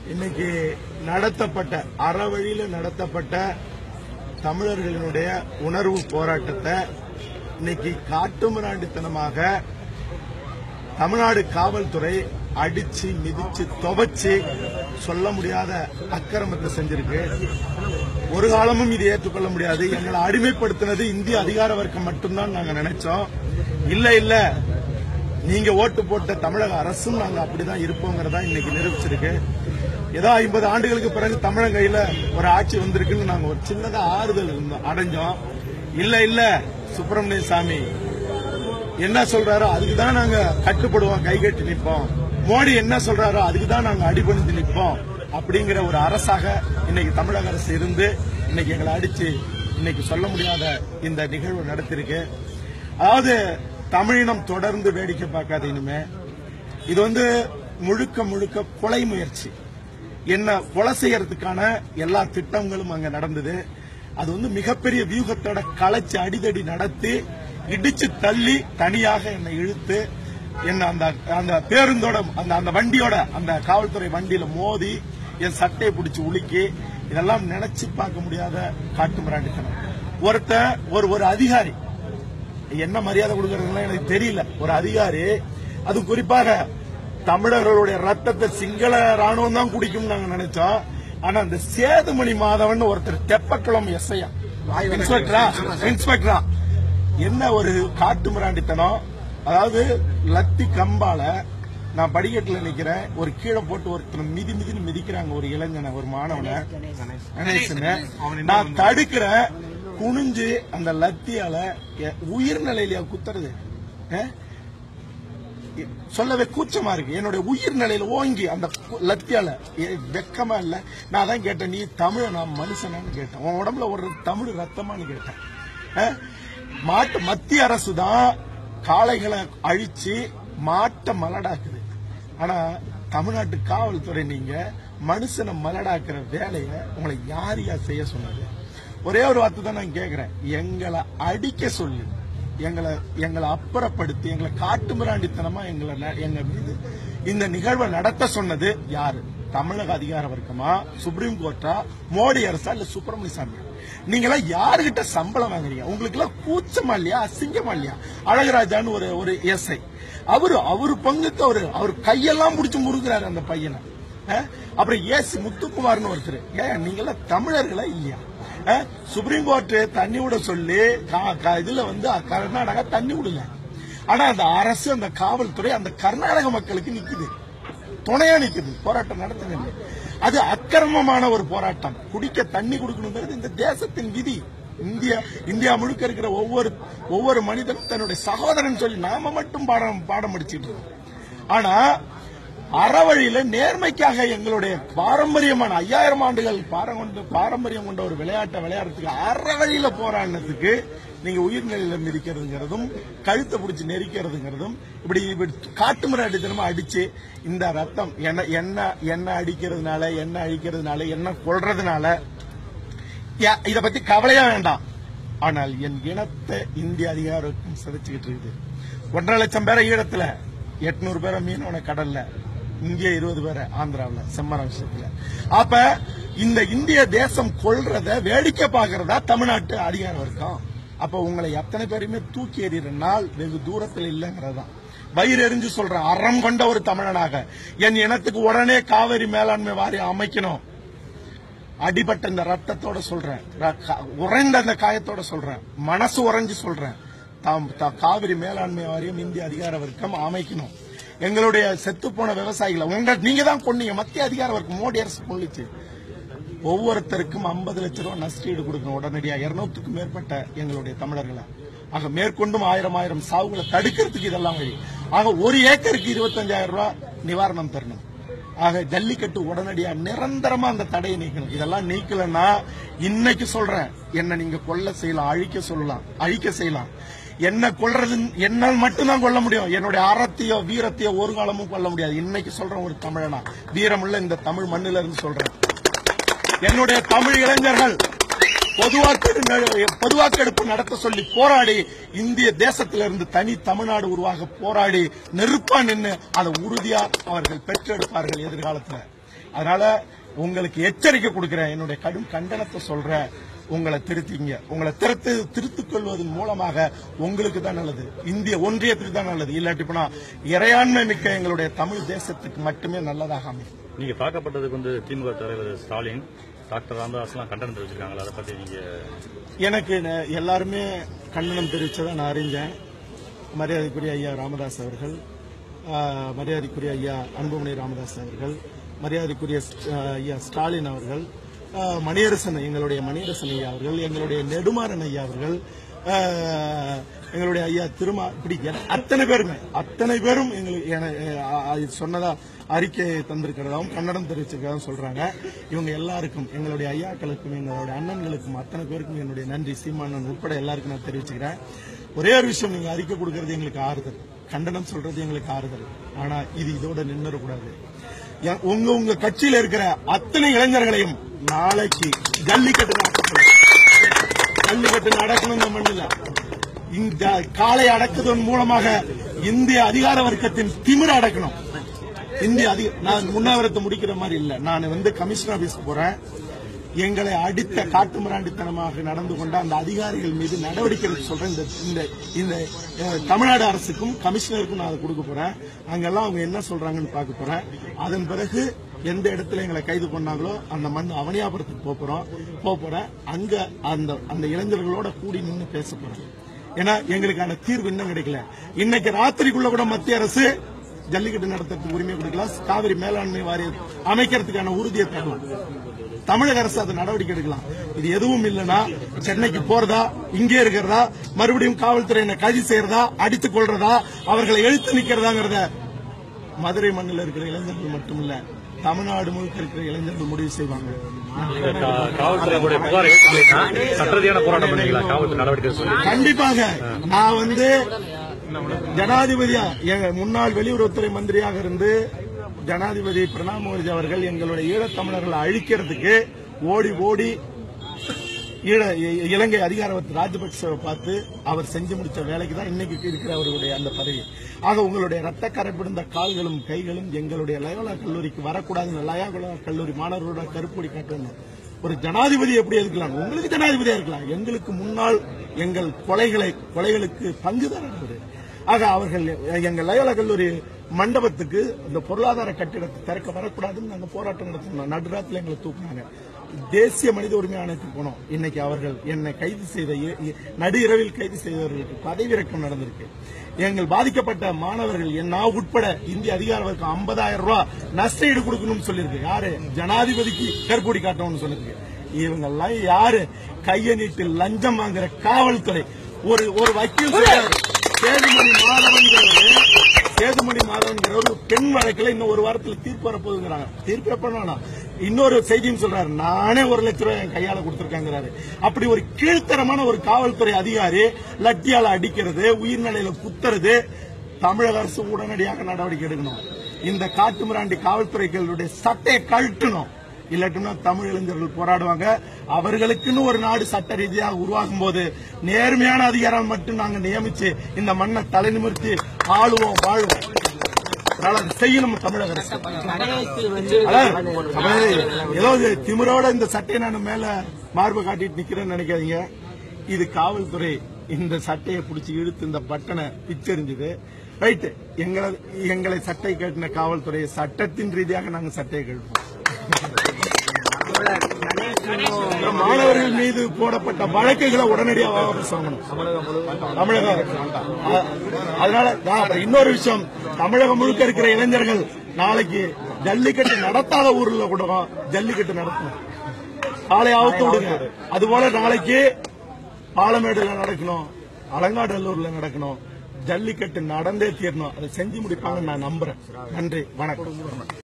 இன்னைக்கு நடத்தப்பட்ட அறவழியில நடத்தப்பட்ட தமிழர்களினுடைய உணர்வு போராட்டத்தை இன்னைக்கு காட்டுமிராண்டித்தனமாக தமிழ்நாடு காவல்துறை அடிச்சு மிதிச்சு துவைச்சு சொல்ல முடியாத அக்கிரமத்தை செஞ்சிருக்கு ஒரு காலமும் இது ஏற்றுக்கொள்ள முடியாது எங்களை அடிமைப்படுத்தினது இந்திய அதிகார வர்க்கம் மட்டும்தான் நாங்க நினைச்சோம் இல்ல இல்ல நீங்க ஓட்டு போட்ட தமிழக அரசும் நாங்க அப்படிதான் இருப்போங்கிறதா இன்னைக்கு நிரூபிச்சிருக்கு ஏதோ ஐம்பது ஆண்டுகளுக்கு பிறகு தமிழக கையில ஒரு ஆட்சி வந்திருக்குன்னு நாங்க ஒரு சின்னதா ஆறுதல் இருந்தோம், அடைஞ்சோம் இல்ல இல்ல சுப்பிரமணிய சாமி என்ன சொல்றாரோ அதுக்கு தான் நாங்க கட்டுப்படுவோம் கை கட்டி நிற்போம் மோடி என்ன சொல்றாரோ அதுக்கு தான் நாங்க அடிபணிந்து நிற்போம் அப்படிங்கிற ஒரு அரசாக இன்னைக்கு தமிழக அரசு இருந்து இன்னைக்கு எங்களை அடிச்சு இன்னைக்கு சொல்ல முடியாத இந்த நிகழ்வு நடத்திருக்கு அதாவது தமிழினம் தொடர்ந்து வேடிக்கை பார்க்காது இனிமே இது வந்து முழுக்க முழுக்க கொலை முயற்சி என்ன கொலை செய்யறதுக்கான எல்லா திட்டங்களும் அங்க நடந்தது அது வந்து மிகப்பெரிய வியூகத்தோட களைச்சு அடிதடி நடத்தி இடிச்சு தள்ளி தனியாக என்னை இழுத்து என்ன அந்த அந்த பேருந்தோட அந்த அந்த வண்டியோட அந்த காவல்துறை வண்டியில மோதி என் சட்டையை பிடிச்சு உலுக்கி இதெல்லாம் நினைச்சு பார்க்க முடியாத காட்டு மிராண்டித்தனம் ஒருத்தன் ஒரு ஒரு அதிகாரி என்ன மரியாதை கொடுக்கறதுலாம் எனக்கு தெரியல ஒரு அதிகாரி அது குறிப்பாக தமிழர்களுடைய ரத்தத்தை சிங்கள ராணுவம் தான் குடிக்கும் நாங்க நினைச்சோம் ஆனா அந்த சேதுமணி மாதவன் ஒருத்தர் தெப்பக்குளம் எஸ்ஐயா இன்ஸ்பெக்டரா இன்ஸ்பெக்டரா என்ன ஒரு காட்டு மிராண்டித்தனம் அதாவது லத்தி கம்பால நான் படிக்கட்டுல நிக்கிறேன் ஒரு கீழே போட்டு ஒருத்தர் மிதி மிதின்னு மிதிக்கிறாங்க ஒரு இளைஞனை ஒரு மாணவனை கணேசனை நான் தடுக்கிறேன் குனிஞ்சு அந்த லத்தியால எ- உயிர்நிலையில குத்துறது அஹ்? சொல்லவே கூச்சமா இருக்கு என்னுடைய உயிர் நிலையில ஓங்கி அந்த கு- லத்தியால எ- வெக்கமா இல்ல நான் அதான் கேட்டேன் நீ தமிழ நான் மனுஷனான்னு கேட்டேன் உன் உடம்புல ஒரு தமிழ் ரத்தமான்னு கேட்டேன் அஹ்? மாட்டு மத்திய அரசு தான் காளைகளை அழிச்சு மாட்டை மலடாக்குது ஆனா தமிழ்நாட்டு காவல்துறை நீங்க மனுஷனை மலடாக்குற வேலையை உங்களை யார் யார் செய்ய சொன்னது ஒரே ஒரு வார்த்தை தான் நான் கேக்குறேன் எங்களை அடிக்க சொல்லி எங்களை எங்களை அப்புறப்படுத்தி எங்களை காட்டுமிராண்டித்தனமா எங்களை ந- எங்க மீது இந்த நிகழ்வை நடத்த சொன்னது யாரு தமிழக அதிகார வர்க்கமா சுப்ரீம் கோர்ட்டா மோடி அரசா இல்ல சுப்பிரமணிய சாமி நீங்க எல்லாம் யாருகிட்ட சம்பளம் வாங்குறீங்க உங்களுக்கு எல்லாம் கூச்சமா இல்லையா அசிங்கமா இல்லையா அழகராஜான்னு ஒரு ஒரு எஸ்ஐ அவரு அவரு பங்குக்கு அவரு அவர் கையெல்லாம் புடிச்சு முறுக்குறாரு அந்த பையனை அஹ்? அப்புறம் ஏசி முத்துக்குமார்னு ஒருத்தர் ஏன் நீங்க எல்லாம் தமிழர்களா இல்லையா அஹ்? சுப்ரீம் கோர்ட் தண்ணி விட சொல்லி கா- கா- இதுல வந்து கர்நாடகா தண்ணி விடல ஆனா அந்த அரசு அந்த காவல்துறை அந்த கர்நாடக மக்களுக்கு நிக்குது துணையா நிக்குது போராட்டம் நடத்துங்க அது அக்கிரமமான ஒரு போராட்டம் குடிக்க தண்ணி கொடுக்கணுங்கிறது இந்த தேசத்தின் விதி இந்தியா இந்தியா முழுக்க இருக்கிற ஒவ்வொரு ஒவ்வொரு மனிதனும் தன்னுடைய சகோதரன் சொல்லி நாம மட்டும் பாடம் பாடம் படிச்சிட்டு இருக்கோம் ஆனா அறவழியில நேர்மைக்காக எங்களுடைய பாரம்பரியமான ஐயாயிரம் ஆண்டுகள் பாரம் கொண்ட பாரம்பரியம் கொண்ட ஒரு விளையாட்டை விளையாடுறதுக்கு அறவழியில போராடினதுக்கு நீங்க உயிர்நிலையில மிதிக்கிறதுங்கிறதும் கழுத்தை பிடிச்சி நெரிக்கிறதுங்கிறதும் இப்படி இப்படி காட்டு மிராண்டித்தனமா அடிச்சு இந்த ரத்தம் என்ன என்ன என்ன அடிக்கிறதுனால என்ன அழிக்கிறதுனால என்ன கொல்றதுனால யா- இத பத்தி கவலையா வேண்டாம் ஆனால் என் இனத்தை இந்திய அதிகாரம் சிதைச்சுக்கிட்டு இருக்குது ஒன்றரை லட்சம் பேரை ஈழத்துல எட்நூறு பேரை மீனவன கடல்ல இங்கே இருபது பேரை ஆந்திராவுல செம்மரம் விஷயத்துல அப்ப இந்த இந்திய தேசம் கொள்றத வேடிக்கை பார்க்கறதா தமிழ்நாட்டு அதிகார வர்க்கம் அப்ப உங்களை எத்தனை பேரையுமே தூக்கி எறிகிற நாள் வெகு தூரத்தில் இல்லைங்கிறதான் வயிறு எரிஞ்சு சொல்றேன் அறம் கொண்ட ஒரு தமிழனாக என் இனத்துக்கு உடனே காவிரி மேலாண்மை வாரியம் அமைக்கணும் அடிபட்ட இந்த ரத்தத்தோட சொல்றேன் ர- கா- உறைந்த அந்த காயத்தோட சொல்றேன் மனசு உறைஞ்சு சொல்றேன் தாம் தா- காவிரி மேலாண்மை வாரியம் இந்திய அதிகார வர்க்கம் அமைக்கணும் எங்களுடைய செத்துப்போன விவசாயிகளை உங்க நீங்க தான் கொன்னீங்க மத்திய அதிகார வர்க்கம் மோடி அரசு கொள்ளிச்சு ஒவ்வொருத்தருக்கும் 50 லட்சம் ரூபாய் நஷ்டீடு கொடுக்கணும் உடனடியா இருநூத்துக்கும் மேற்பட்ட எங்களுடைய தமிழர்களை ஆக மேற்கொண்டும் ஆயிரம் ஆயிரம் சாவுகளை தடுக்கிறதுக்கு இதெல்லாம் வழி ஆக ஒரு ஏக்கருக்கு இருபத்தஞ்சாயிரம் ரூபாய் நிவாரணம் தரணும் ஆக ஜல்லிக்கட்டு உடனடியா நிரந்தரமா அந்த தடையை நீக்கணும் இதெல்லாம் நீக்கலன்னா இன்னைக்கு சொல்றேன் என்ன நீங்க கொல்ல செய்யலாம் அழிக்க சொல்லலாம் அழிக்க செய்யலாம் என்ன கொல்றது என்னால் மட்டும்தான் கொல்ல முடியும் என்னுடைய அறத்தையோ வீரத்தையோ ஒரு காலமும் கொல்ல முடியாது இன்னைக்கு சொல்றேன் ஒரு தமிழனா வீரமுள்ள இந்த தமிழ் மண்ணில இருந்து சொல்றேன் என்னுடைய தமிழ் இளைஞர்கள் பொதுவாக்கெடு பொதுவாக்கெடுப்பு நடத்த சொல்லி போராடி இந்திய தேசத்திலிருந்து தனி தமிழ்நாடு உருவாக போராடி நெருப்பா நின்று அதை உறுதியா அவர்கள் பெற்றெடுப்பார்கள் எதிர்காலத்துல அதனால உங்களுக்கு எச்சரிக்கை கொடுக்கிறேன் என்னுடைய கடும் கண்டனத்தை சொல்றேன் உங்களை திருத்திங்க உங்களை திருத்து திருத்திக் கொள்வதன் மூலமாக உங்களுக்கு தான் நல்லது இந்திய ஒன்றியத்துக்கு தான் நல்லது இல்லாட்டி போனா இறையாண்மை மிக்க எங்களுடைய தமிழ் தேசத்துக்கு மட்டுமே நல்லதாக அமையும் நீங்க தாக்கப்பட்டதுக்கு வந்து திமுக தலைவர் ஸ்டாலின் டாக்டர் ராமதாஸ்லாம் கண்டனம் தெரிவிச்சிருக்காங்களா அதை பத்தி நீங்க எனக்கு ந- எல்லாருமே கண்டனம் தெரிவிச்சதை நான் அறிஞ்சேன் மரியாதைக்குரிய ஐயா ராமதாஸ் அவர்கள் ஆ, மரியாதைக்குரிய ஐயா அன்புமணி ராமதாஸ் அவர்கள் மரியாதைக்குரிய ஸ்- ஆ, ஐயா ஸ்டாலின் அவர்கள் ஆ, மணியரசன் எங்களுடைய மணியரசன் ஐயா அவர்கள் எங்களுடைய நெடுமாறன் ஐயா அவர்கள் ஆ, எங்களுடைய ஐயா திருமா இப்படி என- அத்தனை பேருமே அத்தனை பேரும் எங்களுக்கு என- ஆ, ஆ, இது சொன்னதா அறிக்கை தந்திருக்கிறதாவும் கன்னடம் தெரிவிச்சிருக்கிறதாவும் சொல்றாங்க இவங்க எல்லாருக்கும் எங்களுடைய ஐயாக்களுக்கும் எங்களுடைய அண்ணன்களுக்கும் அத்தனை பேருக்கும் என்னுடைய நன்றி சீமானன் உட்பட எல்லாருக்கும் நான் தெரிவிச்சுக்கிறேன் ஒரே ஒரு விஷயம் நீங்க அறிக்கை கொடுக்கறது எங்களுக்கு ஆறுதல் கண்டனம் சொல்றது எங்களுக்கு ஆறுதல் ஆனா இது இதோட நின்றுடக்கூடாது எ- உங்க உங்க கட்சியில இருக்கிற அத்தனை இளைஞர்களையும் நாளைக்கு ஜல்லிக்கட்டு நடத்தணும் ஜல்லிக்கட்டு நடக்கணும் இந்த மண்ணில் இந்த காலை அடக்குவதன் மூலமாக இந்திய அதிகார வர்க்கத்தின் திமிர அடக்கணும் இந்திய அதிக நான் உண்ணாவிரத்தை முடிக்கிற மாதிரி இல்ல நான் வந்து கமிஷனர் ஆபீஸ் போறேன் எங்களை அடித்த காட்டுமிராண்டித்தனமாக நடந்து கொண்ட அந்த அதிகாரிகள் மீது நடவடிக்கை எடுக்க சொல்றேன் இந்த இந்த இந்த அஹ், தமிழ்நாடு அரசுக்கும் கமிஷனருக்கும் நான் அதை கொடுக்க போறேன் அங்கெல்லாம் அவங்க என்ன சொல்றாங்கன்னு பார்க்க போறேன் அதன் பிறகு எந்த இடத்துல எங்களை கைது பண்ணாங்களோ அந்த மண் அவனியாபுரத்துக்கு போப் போறோம் போப் போறேன் அங்க அந்த அந்த இளைஞர்களோட கூடி நின்று பேச போறேன் ஏன்னா எங்களுக்கான தீர்வு இன்னும் கிடைக்கல இன்னைக்கு ராத்திரிக்குள்ள கூட மத்திய அரசு ஜல்லிக்கட்டு நடத்துறதுக்கு உரிமை கொடுக்கலாம் காவிரி மேலாண்மை வாரியம் அமைக்கிறதுக்கான உறுதியை தரலாம் தமிழக அரசு அது நடவடிக்கை எடுக்கலாம் இது எதுவும் இல்லைன்னா சென்னைக்கு போறதா இங்கே இருக்கிறதா மறுபடியும் காவல்துறையினை கைது செய்யறதா அடித்துக் கொள்றதா அவர்களை எழுத்து நிக்கிறதாங்கிறத மதுரை மண்ணில் இருக்கிற இளைஞர்கள் மட்டுமில்ல தமிழ்நாடு முழுக்க இருக்கிற இளைஞர்கள் முடிவு செய்வாங்க நீங்க கா- காவல்துறையுடைய புகார் ஏற்றுக்கலைன்னா சட்டரீதியான போராட்டம் பண்ணுவீங்களா காவல்துறை நடவடிக்கை சொல்லி கண்டிப்பாக நான் வந்து ஜனாதிபதியா எங்க முன்னாள் வெளியுறவுத்துறை மந்திரியாக இருந்து ஜனாதிபதி பிரணாப் முகர்ஜி அவர்கள் எங்களுடைய ஈழத்தமிழர்களை அழிக்கிறதுக்கு ஓடி ஓடி ஈழ இ- இலங்கை அதிகாரத்தை ராஜபக்சவை பார்த்து அவர் செஞ்சு முடிச்ச வேலைக்கு தான் இன்னைக்கு இருக்கிற அவருடைய அந்த பதவி ஆக உங்களுடைய ரத்த கரைப்பிடிந்த கால்களும் கைகளும் எங்களுடைய லயோலா கல்லூரிக்கு வரக்கூடாதுன்னு லயோலா கல்லூரி மாணவர்களோட கருப்பொடி காட்டணும் ஒரு ஜனாதிபதி எப்படி இருக்கலாம் உங்களுக்கு ஜனாதிபதியா இருக்கலாம் எங்களுக்கு முன்னால் எங்கள் கொலைகளை கொலைகளுக்கு பங்குதாரர் அவரு. ஆக அவர்கள் எங்கள் லயோலா கல்லூரி மண்டபத்துக்கு இந்த பொருளாதார கட்டிடத்தை திறக்க வரக்கூடாதுன்னு நாங்க போராட்டம் நடத்தினோம் நடுராத்துல எங்களை தூக்குனாங்க தேசிய மனித உரிமை ஆணையத்துக்கு போனோம் இன்னைக்கு அவர்கள் என்னை கைது செய்த இ- இ- நடு இரவில் கைது செய்தவர்களுக்கு பதவியிறக்கம் நடந்திருக்கு எங்கள் பாதிக்கப்பட்ட மாணவர்கள் என்ன உட்பட இந்திய அதிகார வர்க்கம் ஐம்பதாயிரம் ரூபாய் நஷ்ட ஈடு கொடுக்கணும்னு சொல்லியிருக்கு யாரு ஜனாதிபதிக்கு கற்பூடி காட்டணும்னு சொல்லிருக்கு இவங்க எல்லாம் யாரு கையை நீட்டு லஞ்சம் வாங்குற காவல்துறை ஒரு ஒரு வக்கீல் சொல்றாரு சேதுமணி மாதவன்கிறவரு சேதுமணி மாதவன்கிற ஒரு பெண் வழக்குல இன்னும் ஒரு வாரத்துல தீர்ப்பு வரப்போகுதுங்கிறாங்க தீர்ப்பு எப்ப வேணாம் இன்னொரு செய்தியும் சொல்றாரு நானே ஒரு லட்ச ரூபாய் என் கையால கொடுத்திருக்காங்கிறாரு அப்படி ஒரு கீழ்த்தரமான ஒரு காவல்துறை அதிகாரி லட்டியால அடிக்கிறது உயிர்நிலையில குத்துறது தமிழக அரசு உடனடியாக நடவடிக்கை எடுக்கணும் இந்த காட்டுமிராண்டி காவல்துறைகளுடைய சட்டையை கழட்டணும் இல்லாட்டினா தமிழ் இளைஞர்கள் போராடுவாங்க அவர்களுக்குன்னு ஒரு நாடு சட்ட ரீதியாக உருவாகும் போது நேர்மையான அதிகாரம் மட்டும் நாங்க நியமிச்சு இந்த மண்ணை தலைநிமிர்த்தி ஆளுவோம் வாழுவோம் அதனால அதை செய்யணும் தமிழக அரசு அதாவது, அதாவது, ஏதோ இது திமிரோட இந்த சட்டையை நான் மேல மார்பு காட்டிட்டு நிக்கிறேன்னு நினைக்காதீங்க இது காவல்துறை இந்த சட்டையை பிடிச்சி இழுத்து இந்த பட்டனை பிச்செறிஞ்சது ரைட்டு எங்களை எங்களை சட்டை கட்டின காவல்துறை சட்டத்தின் ரீதியாக நாங்க சட்டையை கட்டுவோம் மாணவர்கள் மீது போடப்பட்ட வழக்குகளை உடனடியாக வாபஸ் வாங்கணும் தமிழகம் அ- அதனால நான் அப்புறம் இன்னொரு விஷயம் தமிழகம் முழுக்க இருக்கிற இளைஞர்கள் நாளைக்கு ஜல்லிக்கட்டு நடத்தாத ஊர்ல கூட ஜல்லிக்கட்டு நடத்தணும் காலை அவுத்து விடுங்க அதுபோல நாளைக்கு பாலமேடுல நடக்கணும் அலங்காநல்லூர்ல நடக்கணும் ஜல்லிக்கட்டு நடந்தே தீரணும் அதை செஞ்சு முடிப்பாங்கன்னு நான் நம்புறேன் நன்றி வணக்கம்